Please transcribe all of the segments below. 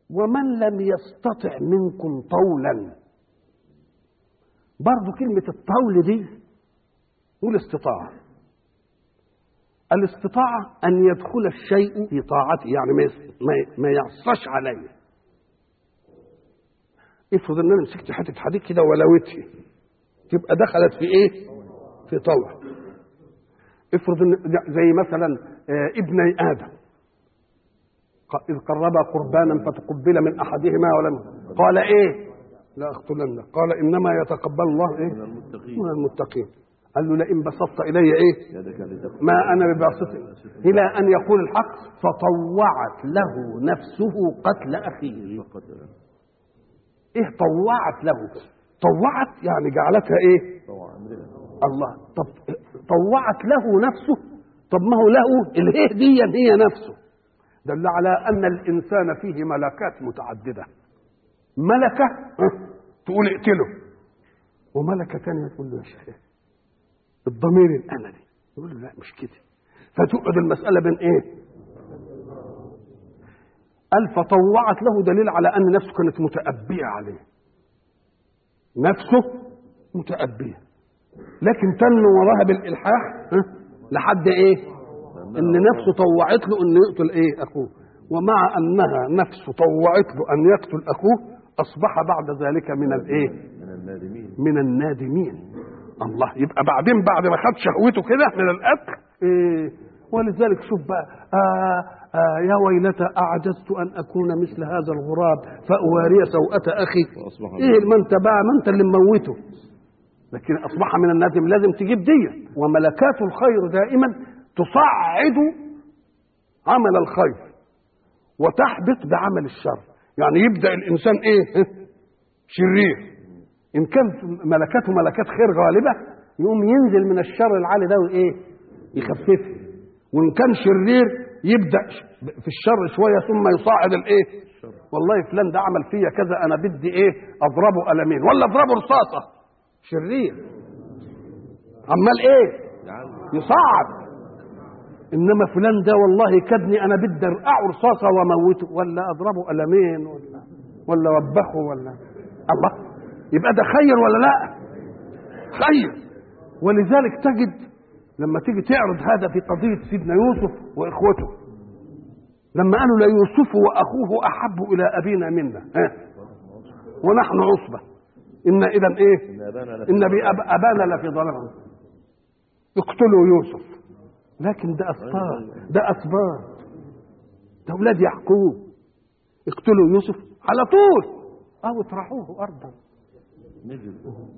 ومن لم يستطع منكم طولا برضو كلمة الطول دي والاستطاعة الاستطاعة أن يدخل الشيء في طاعته يعني ما يس- ما- ما يعصش عليه افرض ان انا مسكت حته حديد كده ولوتها تبقى دخلت في ايه؟ في طوع افرض ان زي مثلا آه، ابني ادم ق- اذ قربا قربانا فتقبل من احدهما ولم قال ايه؟ لا اقتلنك قال انما يتقبل الله ايه؟ من المتقين من المتقين قال له لئن بسطت الي ايه؟ يدك لتقبل ما انا بباسط الى ان يقول الحق فطوعت له نفسه قتل اخيه فقتل ايه طوعت له طوعت يعني جعلتها ايه طوع امرئ الله طب طوعت له نفسه طب ما هو له الايه دي هي نفسه دل على ان الانسان فيه ملكات متعدده ملكه ها، تقول اقتله وملكه ثانيه تقول له يا شيخ الضمير الانا دي يقول له لا مش كده فتقعد المساله بين ايه قال فطوعت له دليل على ان نفسه كانت متأبية عليه نفسه متأبية لكن تنمو وراها بالإلحاح ها، لحد ايه ان نفسه طوعت له انه يقتل ايه اخوه ومع انها نفسه طوعت له ان يقتل اخوه اصبح بعد ذلك من الايه من النادمين من النادمين الله يبقى بعدين بعد ما خد شهوته كده من القتل إيه ولذلك شوف بقى آه آه يا ويلتى اعجزت ان اكون مثل هذا الغراب فاواري سوءة اخي فأصبح ايه ما انت بقى ما انت اللي مموته لكن اصبح من النادم لازم تجيب دي وملكات الخير دائما تصعد عمل الخير وتحبط بعمل الشر يعني يبدا الانسان ايه شرير ان كان ملكاته ملكات خير غالبه يقوم ينزل من الشر العالي ده وايه يخففه وان كان شرير يبدا في الشر شويه ثم يصاعد الايه والله فلان ده عمل فيا كذا انا بدي ايه اضربه قلمين ولا اضربه رصاصه شرير عمال ايه يصعد انما فلان ده والله كدني انا بدي ارقعه رصاصه واموته ولا اضربه قلمين ولا ولا وبخه ولا الله يبقى ده خير ولا لا خير ولذلك تجد لما تيجي تعرض هذا في قضيه سيدنا يوسف واخوته لما قالوا ليوسف واخوه احب الى ابينا منا ها ونحن عصبه ان اذا ايه إن أبانا لفي ان بأب- ابانا لفي ضلال اقتلوا يوسف لكن ده اسباب ده اسباب ده اولاد يعقوب اقتلوا يوسف على طول او اطرحوه ارضا نجد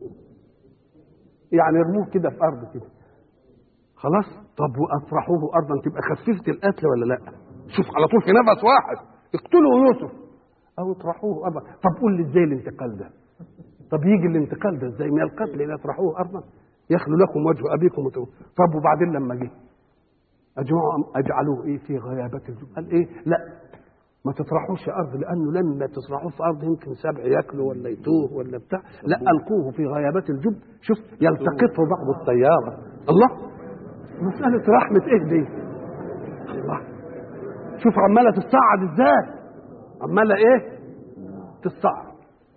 يعني ارموه كده في ارض كده خلاص طب واطرحوه ارضا تبقى خففت القتل ولا لا شوف على طول في نفس واحد اقتلوا يوسف او اطرحوه ارضا طب قول لي ازاي الانتقال ده طب يجي الانتقال ده ازاي من القتل الى اطرحوه ارضا يخلو لكم وجه ابيكم وتو... طب وبعدين لما جه اجمعوا اجعلوه ايه في غيابه الجب قال ايه لا ما تطرحوش ارض لانه لما تطرحوه في ارض يمكن سبع ياكله ولا يتوه ولا بتاع لا القوه في غيابات الجب شوف يلتقطه بعض الطياره الله مساله رحمه ايه دي الله شوف عماله تصعد ازاي عماله ايه تصعد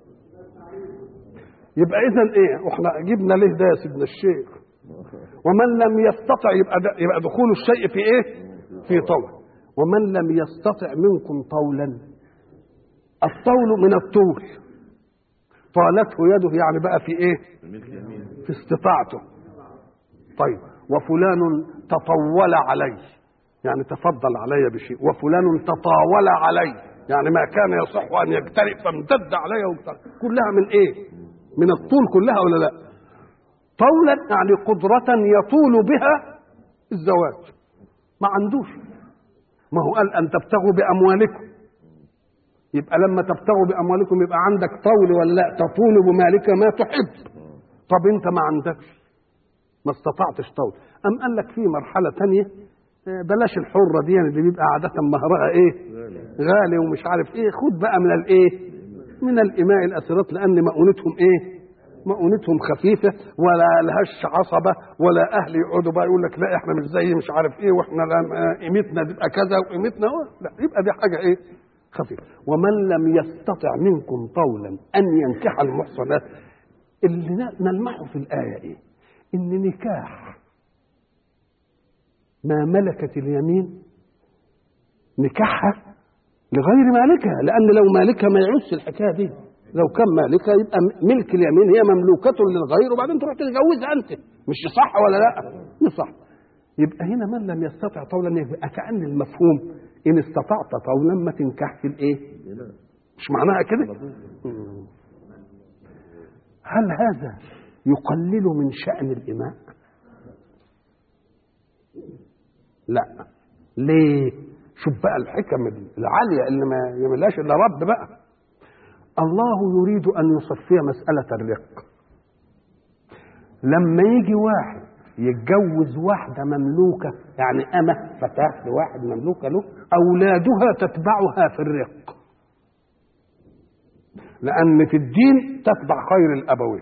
يبقى اذا ايه احنا جبنا ليه ده يا سيدنا الشيخ ومن لم يستطع يبقى ده يبقى دخول الشيء في ايه في طول ومن لم يستطع منكم طولا الطول من الطول طالته يده يعني بقى في ايه الملك يمين في استطاعته طيب وفلان تطول علي يعني تفضل علي بشيء وفلان تطاول علي يعني ما كان يصح ان يجترئ فامتد علي واجترئ كلها من ايه من الطول كلها ولا لا طولا يعني قدرة يطول بها الزواج ما عندوش ما هو قال ان تبتغوا باموالكم يبقى لما تبتغوا باموالكم يبقى عندك طول ولا لا تطول بمالك ما تحب طب انت ما عندكش ما استطعتش طول ام قال لك في مرحله تانية آه، بلاش الحره دي يعني اللي بيبقى عاده مهرها ايه غالي ومش عارف ايه خد بقى من الايه من الاماء الاسرات لان مؤونتهم ايه مؤونتهم خفيفه ولا لهاش عصبه ولا اهل يقعدوا بقى يقول لك لا احنا مش زي مش عارف ايه واحنا لا- آه، قيمتنا تبقى كذا وقيمتنا و- لا يبقى دي حاجه ايه خفيف ومن لم يستطع منكم طولا ان ينكح المحصنات اللي ن- نلمحه في الايه ايه ان نكاح ما ملكت اليمين نكاحها لغير مالكها لان لو مالكها ما يعوزش الحكايه دي لو كان مالكها يبقى م- ملك اليمين هي مملوكة للغير وبعدين تروح تتجوزها انت مش صح ولا لا مش صح يبقى هنا من لم يستطع طولا يبقى كأن المفهوم ان استطعت طولا ما تنكحش الايه لا مش معناها كده مم. هل هذا يقلل من شأن الإماء لا ليه شوف بقى الحكم العالية اللي ما يعملهاش إلا رب بقى الله يريد أن يصفي مسألة الرق لما يجي واحد يتجوز واحدة مملوكة يعني أمة فتاة لواحد مملوكة له أولادها تتبعها في الرق لأن في الدين تتبع خير الأبوين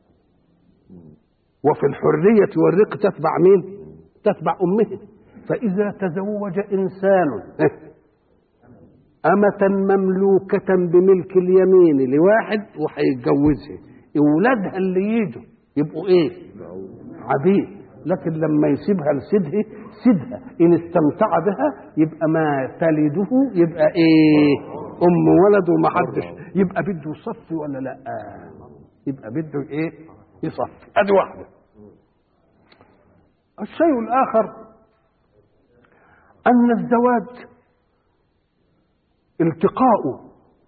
وفي الحرية والرق تتبع مين؟ تتبع أمه فإذا تزوج إنسان أمة مملوكة بملك اليمين لواحد وهيتجوزها أولادها اللي يجوا يبقوا إيه؟ عبيد لكن لما يسيبها لسيدها سيدها إن استمتع بها يبقى ما تلده يبقى إيه؟ أم ولد ومحدش يبقى بده يصفي ولا لا؟ يبقى بده إيه؟ يصفي أدي واحدة الشيء الآخر أن الزواج التقاء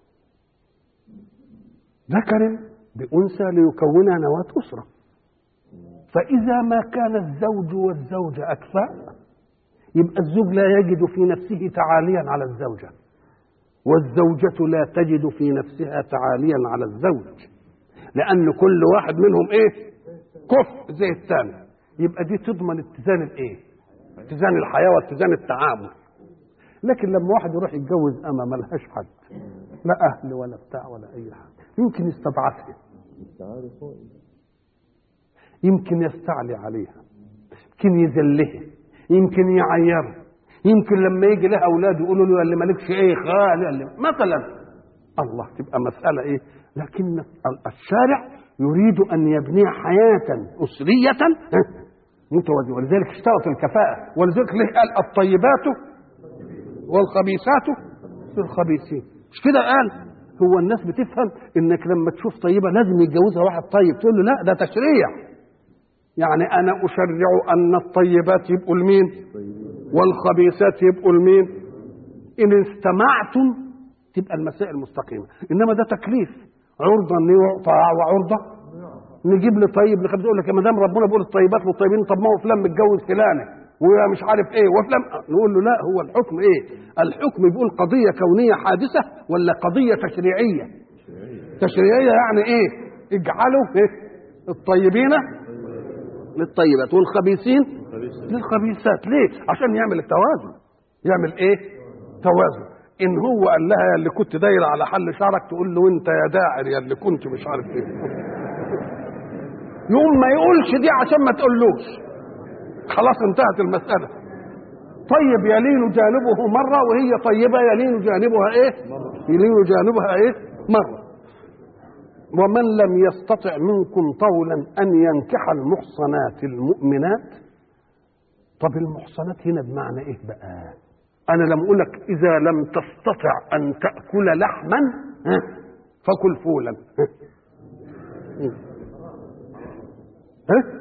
ذكر بأنثى ليكونا نواة أسرة فإذا ما كان الزوج والزوجة أكفاء يبقى الزوج لا يجد في نفسه تعاليا على الزوجة والزوجة لا تجد في نفسها تعاليا على الزوج لأن كل واحد منهم إيه كفء زي الثاني يبقى دي تضمن اتزان الإيه اتزان الحياة واتزان التعامل لكن لما واحد يروح يتجوز أما ملهاش حد لا أهل ولا بتاع ولا أي حاجة يمكن يستضعفها التعارف هو يمكن يستعلي عليها يمكن يذلها يمكن يعيرها يمكن لما يجي لها اولاد يقولوا له اللي مالكش ايه خال اللي مثلا الله تبقى مساله ايه لكن الشارع يريد ان يبني حياه اسريه متوازيه ولذلك اشترط الكفاءه ولذلك ليه قال الطيبات والخبيثات للخبيثين مش كده قال هو الناس بتفهم انك لما تشوف طيبه لازم يتجوزها واحد طيب تقول له لا ده تشريع يعني انا اشرع ان الطيبات يبقوا لمين والخبيثات يبقوا لمين ان استمعتم تبقى المسائل مستقيمه انما ده تكليف عرضه ان يعطى وعرضه نجيب لي طيب لخبز يقول لك يا مدام ربنا بيقول الطيبات للطيبين طب ما هو فلان متجوز فلانه ومش عارف ايه وفلان نقول له لا هو الحكم ايه الحكم بيقول قضيه كونيه حادثه ولا قضيه تشريعيه تشريعيه يعني ايه اجعلوا إيه؟ الطيبين للطيبات والخبيثين للخبيثات ليه عشان يعمل التوازن يعمل ايه توازن ان هو قال لها يا اللي كنت دايره على حل شعرك تقول له انت يا داعر يا اللي كنت مش عارف ايه يقوم ما يقولش دي عشان ما تقولوش خلاص انتهت المساله طيب يلين جانبه مره وهي طيبه يلين جانبها ايه يلين جانبها ايه مره ومن لم يستطع منكم طولا ان ينكح المحصنات المؤمنات طب المحصنات هنا بمعنى ايه بقى انا لم اقول لك اذا لم تستطع ان تاكل لحما ها، فكل فولا ها. ها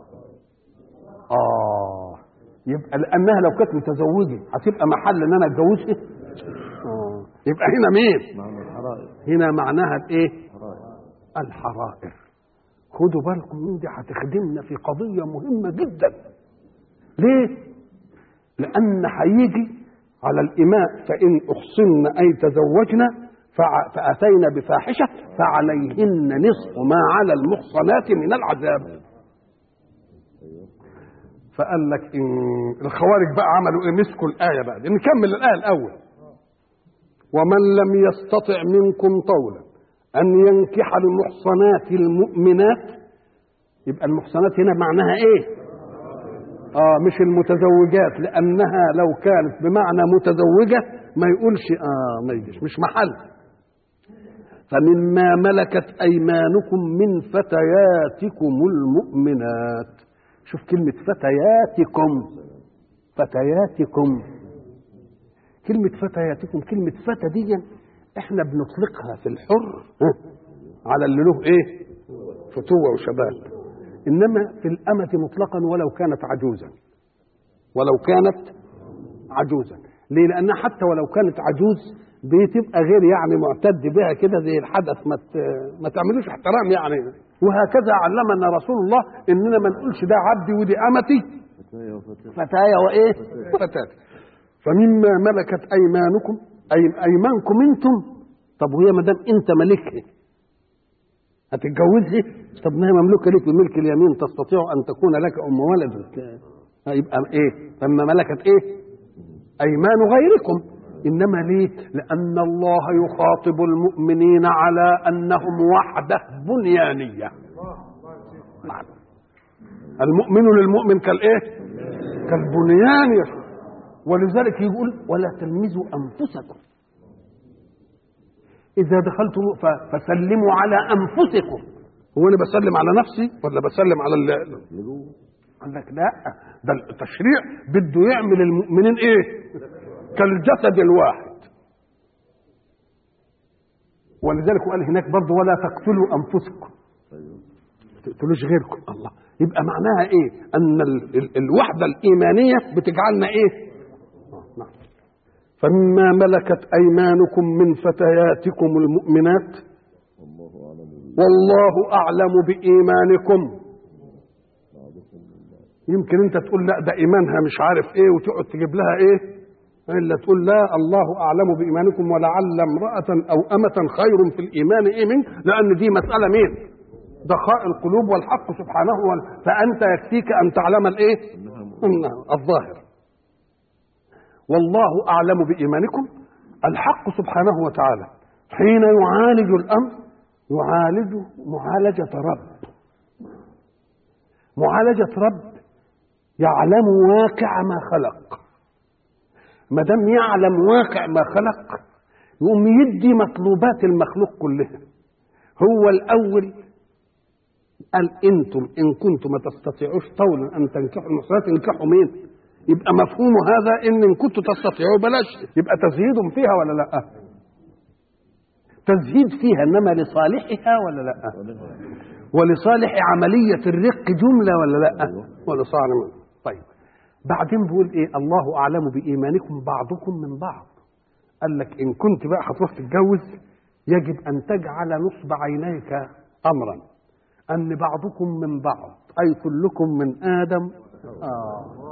اه يبقى لانها لو كانت متزوجه هتبقى محل ان انا اتجوزها اه يبقى هنا مين معنى الحرائر هنا معناها الايه حرائر الحرائر خدوا بالكم من دي هتخدمنا في قضية مهمة جدا ليه؟ لأن هيجي على الإماء فإن أحصن أي تزوجنا فع- فأتينا بفاحشة فعليهن نصف ما على المحصنات من العذاب فقال لك إن الخوارج بقى عملوا إيه مسكوا الآية بقى نكمل الآية الأول ومن لم يستطع منكم طولا أن ينكح المحصنات المؤمنات يبقى المحصنات هنا معناها إيه؟ آه مش المتزوجات لأنها لو كانت بمعنى متزوجة ما يقولش اه ما يجيش مش محل فمما ملكت ايمانكم من فتياتكم المؤمنات شوف كلمه فتياتكم فتياتكم كلمه فتياتكم كلمه فتى دي احنا بنطلقها في الحر ها، على اللي له ايه فتوه وشباب انما في الامه مطلقا ولو كانت عجوزا ولو كانت عجوزا ليه لانها حتى ولو كانت عجوز بتبقى غير يعني معتد بها كده زي الحدث ما ت- ما تعملوش احترام يعني وهكذا علمنا رسول الله اننا ما نقولش ده عبدي ودي امتي فتايا وفتاة فتايا وايه فتاة فمما ملكت ايمانكم اي ايمانكم انتم طب وهي ما دام انت ملكها هتتجوزها طب ما هي مملوكه لك بملك اليمين تستطيع ان تكون لك ام ولد يبقى ايه فما ملكت ايه ايمان غيركم انما ليه لان الله يخاطب المؤمنين على انهم وحده بنيانيه نعم. المؤمن للمؤمن كالايه كالبنيان يا شيخ ولذلك يقول ولا تلمزوا انفسكم اذا دخلتم ف- فسلموا على انفسكم هو انا بسلم على نفسي ولا بسلم على اللي اللي جوه قال لك لا ده التشريع بده يعمل المؤمنين ايه كالجسد الواحد ولذلك قال هناك برضه ولا تقتلوا انفسكم ايوه ما تقتلوش غيركم الله يبقى معناها ايه ان ال ال الوحده الايمانيه بتجعلنا ايه آه، نعم فمما ملكت ايمانكم من فتياتكم المؤمنات والله اعلم بي والله اعلم بايمانكم بعضكم من بعض يمكن انت تقول لا ده ايمانها مش عارف ايه وتقعد تجيب لها ايه الا تقول لا الله اعلم بايمانكم ولعل امراه او امه خير في الايمان ايه منك لان دي مساله مين دقاء القلوب والحق سبحانه وال... فانت يكفيك ان تعلم الايه انها إنه الظاهر والله اعلم بايمانكم الحق سبحانه وتعالى حين يعالج الامر يعالج معالجه رب معالجه رب يعلم واقع ما خلق ما دام يعلم واقع ما خلق يقوم يدي مطلوبات المخلوق كلها هو الاول قال انتم ان كنتم ما تستطيعوش طولا ان تنكحوا المحصنات انكحوا مين؟ يبقى مفهوم هذا ان ان كنتم تستطيعوا بلاش يبقى تزهيد فيها ولا لا؟ تزهيد فيها انما لصالحها ولا لا؟ ولصالح عملية الرق جملة ولا لا؟ ولصالح طيب بعدين بيقول ايه؟ الله اعلم بايمانكم بعضكم من بعض. قال لك ان كنت بقى هتروح تتجوز يجب ان تجعل نصب عينيك امرا ان بعضكم من بعض اي كلكم من ادم آه.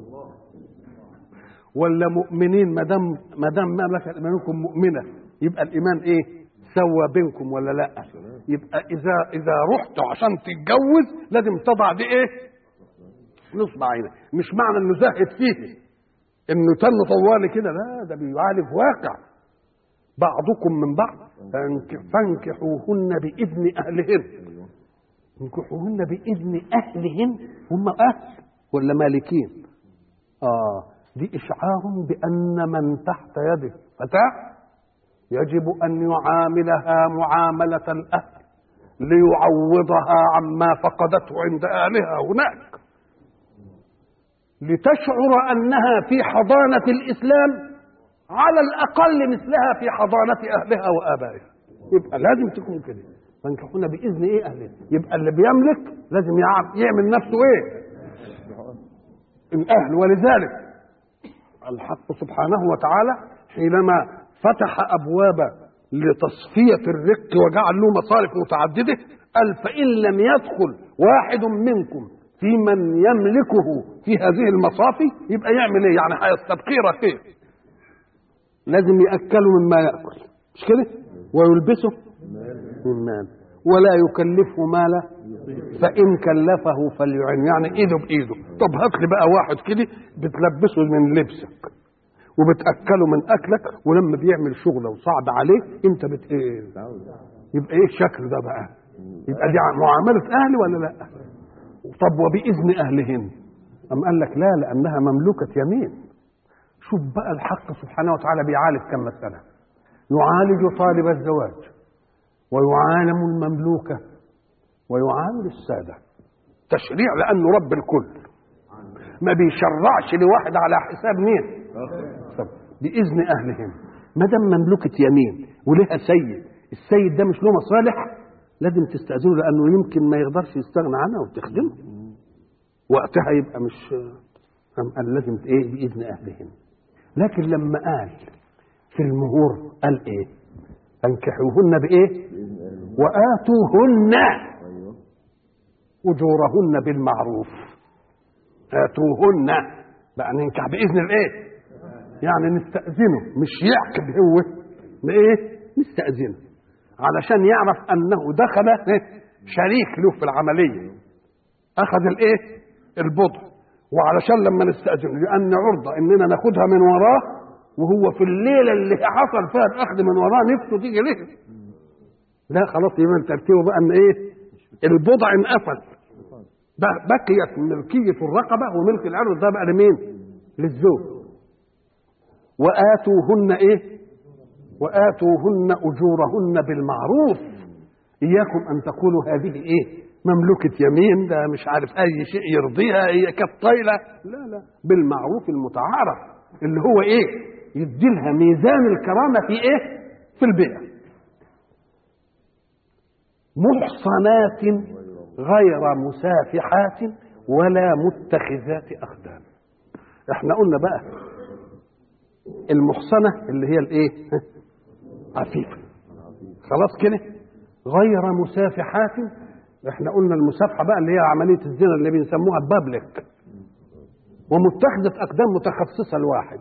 ولا مؤمنين ما دام ما دام ملكت ايمانكم مؤمنه يبقى الايمان ايه؟ سوى بينكم ولا لا؟ يبقى اذا اذا رحت عشان تتجوز لازم تضع دي ايه؟ نصب عينك مش معنى انه زاهد فيه انه تن طوالي كده لا ده بيعالج واقع بعضكم من بعض فانك- فانكحوهن باذن اهلهن انكحوهن باذن اهلهن هم اهل ولا مالكين اه دي اشعار بان من تحت يده فتاه يجب ان يعاملها معامله الاهل ليعوضها عما فقدته عند اهلها هناك لتشعر انها في حضانه الاسلام على الاقل مثلها في حضانه اهلها وابائها يبقى لازم تكون كده فانكحونا باذن ايه اهلها يبقى اللي بيملك لازم يع- يعمل نفسه ايه الاهل ولذلك الحق سبحانه وتعالى حينما فتح ابواب لتصفيه الرق وجعل له مصارف متعدده قال فان لم يدخل واحد منكم في من يملكه في هذه المصافي يبقى يعمل ايه؟ يعني هيستبقي رقيق لازم ياكله مما ياكل مش كده؟ ويلبسه من مال ولا يكلفه ماله فان كلفه فليعن يعني ايده بايده طب هات لي بقى واحد كده بتلبسه من لبسك وبتاكله من اكلك ولما بيعمل شغله وصعب عليه انت بت ايه يبقى ايه الشكل ده بقى يبقى دي معامله اهل ولا لا طب وباذن اهلهن أم قال لك لا لانها مملوكه يمين شوف بقى الحق سبحانه وتعالى بيعالج كم مسألة يعالج طالب الزواج ويعالم المملوكة ويعامل السادة تشريع لأنه رب الكل ما بيشرعش لواحد على حساب مين طب بإذن أهلهم ما دام مملوكة يمين ولها سيد السيد ده مش له مصالح لازم تستأذنه لأنه يمكن ما يقدرش يستغنى عنها وتخدمه وقتها يبقى مش أم قال لازم ايه باذن اهلهم لكن لما قال في المهور قال ايه انكحوهن بايه بإذن أهله واتوهن أيوه اجورهن بالمعروف اتوهن بقى ننكح باذن الايه يعني نستاذنه مش يعقد هو بايه نستاذنه علشان يعرف انه دخل إيه؟ شريك له في العمليه اخذ الايه البضع وعلشان لما نستاذنه لان عرضه اننا ناخدها من وراه وهو في الليله اللي حصل فيها الاخذ من وراه نفسه تيجي ليه لا خلاص يبقى ترتيبه بقى ان ايه البضع انقفل ده بقيت ملكيه الرقبه وملك العرض ده بقى لمين للزوج واتوهن ايه واتوهن اجورهن بالمعروف اياكم ان تقولوا هذه ايه مملوكة يمين ده مش عارف اي شيء يرضيها هي كانت طايله لا لا بالمعروف المتعارف اللي هو ايه يدي لها ميزان الكرامه في ايه في البيع محصنات غير مسافحات ولا متخذات اخدان احنا قلنا بقى المحصنه اللي هي الايه عفيفه خلاص كده غير مسافحات احنا قلنا المسافحه بقى اللي هي عمليه الزنا اللي بنسموها بابليك ومتخذه اقدام متخصصه لواحد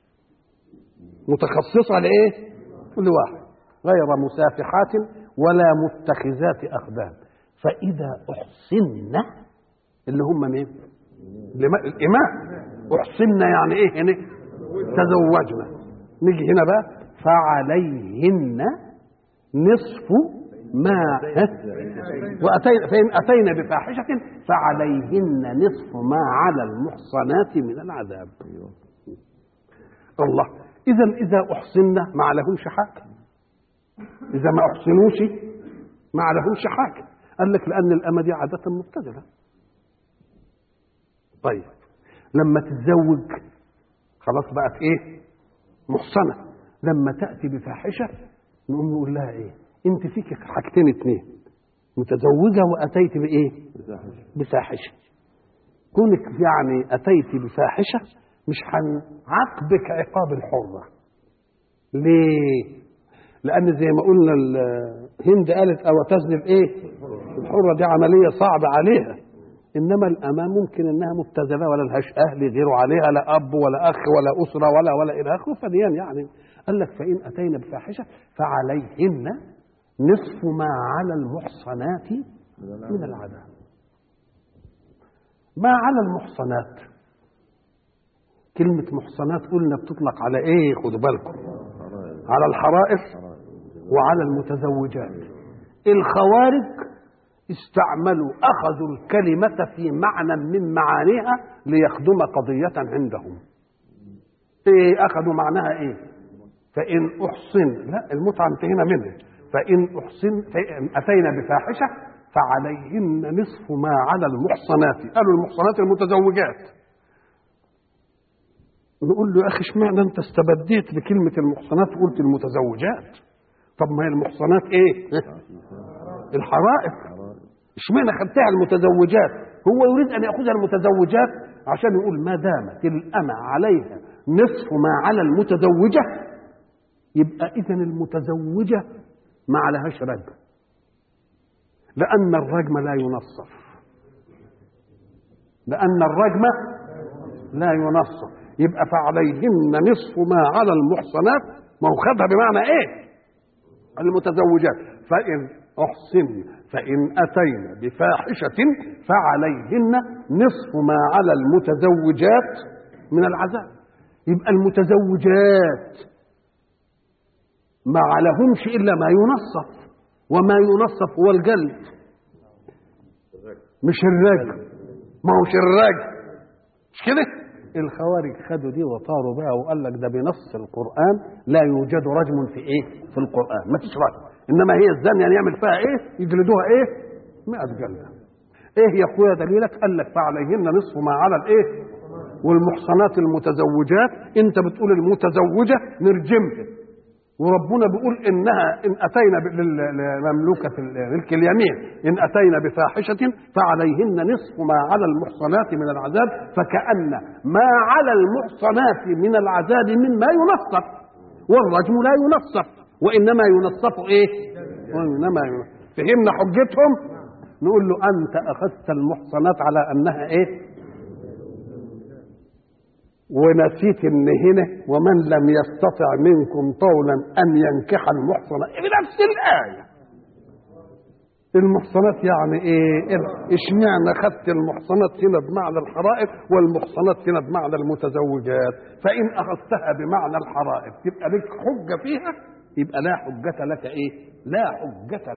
متخصصه لايه لواحد غير مسافحات ولا متخذات اقدام فاذا احصن اللي هم مين الإماء- الاماء احصن يعني ايه هنا تزوجنا نيجي هنا بقى فعليهن نصف ما ها؟ وأتينا فإن أتينا بفاحشة فعليهن نصف ما على المحصنات من العذاب أيوه الله إذا إذا أحصنا ما عليهمش حاجة إذا ما أحصنوش ما عليهمش حاجة قال لك لأن الأمة دي عادة مبتذلة طيب لما تتزوج خلاص بقت إيه محصنة لما تأتي بفاحشة نقوم نقول لها إيه أنت فيك حاجتين اتنين متزوجة وأتيت بإيه بفاحشة بفاحشة كونك يعني أتيت بفاحشة مش هنعاقبك عقاب الحرة ليه؟ لأن زي ما قلنا ال- هند قالت أو تزني إيه؟ الحرة دي عملية صعبة عليها إنما الأمام ممكن إنها مبتذلة ولا لهاش أهل يغيروا عليها لا أب ولا أخ ولا أسرة ولا ولا إلى آخره فديان يعني قال لك فإن أتينا بفاحشة فعليهن نصف ما على المحصنات من العذاب ما على المحصنات كلمة محصنات قلنا بتطلق على ايه خدوا بالكم حرائر على الحرائر حرائر وعلى المتزوجات الخوارج استعملوا اخذوا الكلمة في معنى من معانيها ليخدم قضية عندهم ايه اخذوا معناها ايه فان احصن لا المتعة انتهينا منه فان احصن فإن اتينا بفاحشة فعليهن نصف ما على المحصنات قالوا المحصنات المتزوجات نقول له يا اخي اشمعنى انت استبديت بكلمه المحصنات وقلت المتزوجات طب ما هي المحصنات ايه الحرائق حرائر اشمعنى خدتها المتزوجات هو يريد ان ياخذها المتزوجات عشان يقول ما دامت الامه عليها نصف ما على المتزوجه يبقى اذا المتزوجه ما عليهاش رجم لان الرجم لا ينصف لان الرجم لا ينصف يبقى فعليهن نصف ما على المحصنات ما هو خدها بمعنى ايه المتزوجات فإن أحصن فإن أتينا بفاحشة فعليهن نصف ما على المتزوجات من العذاب يبقى المتزوجات ما عليهمش إلا ما ينصف وما ينصف هو الجلد مش الرجل ما هوش الرجل مش كده الخوارج خدوا دي وطاروا بها وقال لك ده بنص القرآن لا يوجد رجم في ايه؟ في القرآن ما فيش رجم انما هي الزانية يعني يعمل فيها ايه؟ يجلدوها ايه؟ 100 جلدة ايه يا اخويا دليلك؟ قال لك فعليهن نصف ما على الايه؟ والمحصنات المتزوجات انت بتقول المتزوجة نرجمها وربنا بيقول انها ان اتينا ب- لل- لمملوكه ال- ملك اليمين ان اتينا بفاحشه فعليهن نصف ما على المحصنات من العذاب فكان ما على المحصنات من العذاب مما ينصف والرجم لا ينصف وانما ينصف ايه؟ وانما ينصف. فهمنا حجتهم؟ نقول له انت اخذت المحصنات على انها ايه؟ ونسيت ان هنا ومن لم يستطع منكم طولا ان ينكح المحصنات بنفس الايه المحصنات يعني ايه اشمعنى خدت المحصنات هنا بمعنى الحرائر والمحصنات هنا بمعنى المتزوجات فان اخذتها بمعنى الحرائر تبقى لك حجه فيها يبقى لا حجه لك ايه لا حجه